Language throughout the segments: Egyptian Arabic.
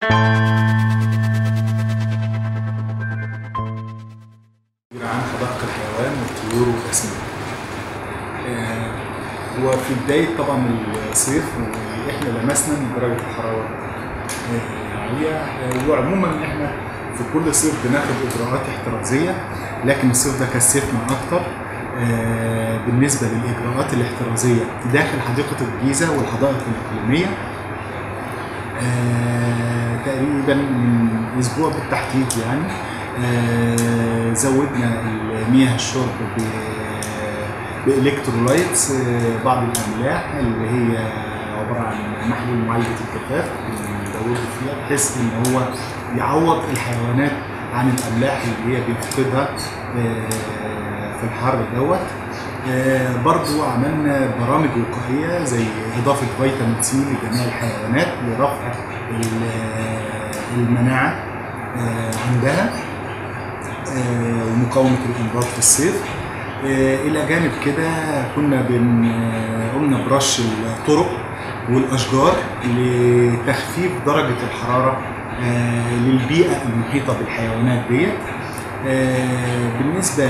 عن حدائق الحيوان والطيور والاسماك. آه، هو في بدايه طبعا الصيف واحنا لمسنا ان درجه الحراره آه، عاليه آه، وعموما احنا في كل صيف بناخد اجراءات احترازيه لكن الصيف ده كثفنا اكتر آه، بالنسبه للاجراءات الاحترازيه داخل حديقه الجيزه والحدائق الاقليميه آه، تقريبا من اسبوع بالتحديد يعني آه، زودنا مياه الشرب ب- بالكترولايتس آه، بعض الاملاح اللي هي عباره عن محلول معالجه الجفاف بنزوده فيها بحيث ان هو يعوض الحيوانات عن الاملاح اللي هي بيفقدها آه، في الحر دوت آه، برضو عملنا برامج وقائية زي إضافة فيتامين سي لجميع الحيوانات لرفع ال- المناعة آه، عندها آه، ومقاومة الأمراض في الصيف آه، إلى جانب كده كنا بن آه، قمنا برش الطرق والأشجار لتخفيف درجة الحرارة آه، للبيئة المحيطة بالحيوانات ديت آه، بالنسبة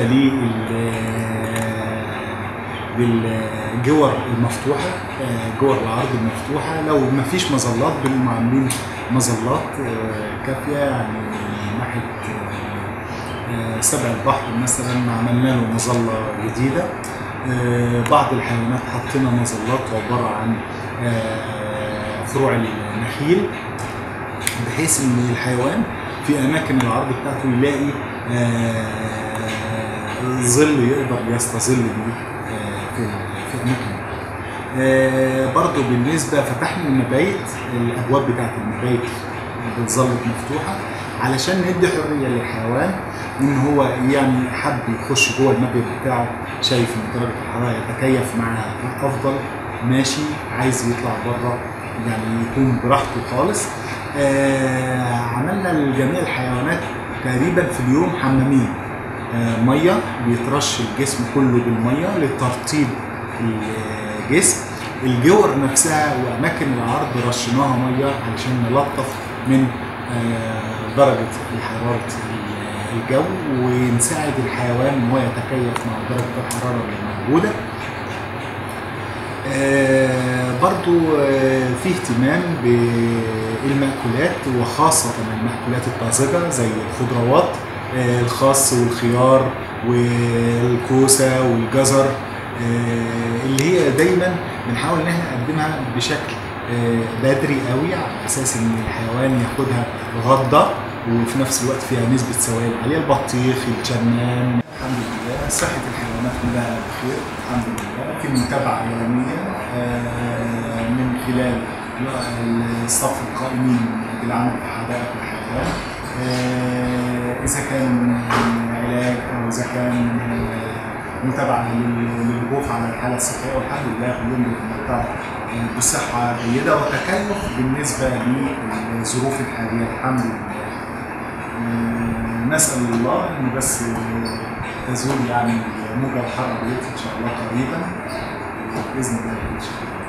لل للجور المفتوحة آه، جور العرض المفتوحة لو ما فيش مظلات بنقوم عاملين مظلات آه، كافية يعني من ناحية آه، سبع البحر مثلا عملنا له مظلة جديدة آه، بعض الحيوانات حطينا مظلات عبارة عن آه، فروع النخيل بحيث ان الحيوان في اماكن العرض بتاعته يلاقي آه، ظل يقدر يستظل بيه آه، في في اماكن آه، برضو بالنسبه فتحنا المبايت الابواب بتاعت المبايت بتظلت مفتوحه علشان ندي حريه للحيوان ان هو يعني حب يخش جوه المبيت بتاعه شايف ان درجه الحراره يتكيف معاها افضل ماشي عايز يطلع بره يعني يكون براحته خالص آه عملنا لجميع الحيوانات تقريبا في اليوم حمامين آه ميه بيترش الجسم كله بالميه لترطيب الجسم الجور نفسها واماكن العرض رشيناها ميه علشان نلطف من آه درجه حراره الجو ونساعد الحيوان ان هو يتكيف مع درجه الحراره اللي موجوده آه، برضو آه، في اهتمام بالمأكولات وخاصة المأكولات الطازجة زي الخضروات آه، الخس والخيار والكوسة والجزر آه، اللي هي دايما بنحاول ان احنا نقدمها بشكل آه، بدري قوي على اساس ان الحيوان ياخدها غضة وفي نفس الوقت فيها نسبة سوائل عالية البطيخ الشمام الحمد لله صحة الحيوانات كلها بخير الحمد لله في متابعة يومية آه، من خلال الصف القائمين بالعمل في حدائق الحيوان آه، إذا كان علاج أو إذا كان آه، متابعة لل- للوقوف على الحالة الصحية والحمد لله كلهم بيتمتعوا آه، بصحة جيدة وتكيف بالنسبة للظروف الحالية الحمد لله آه، نسأل الله إن بس آه، تزول يعني موجة الحر ديت إن شاء الله قريبا بإذن الله إن شاء الله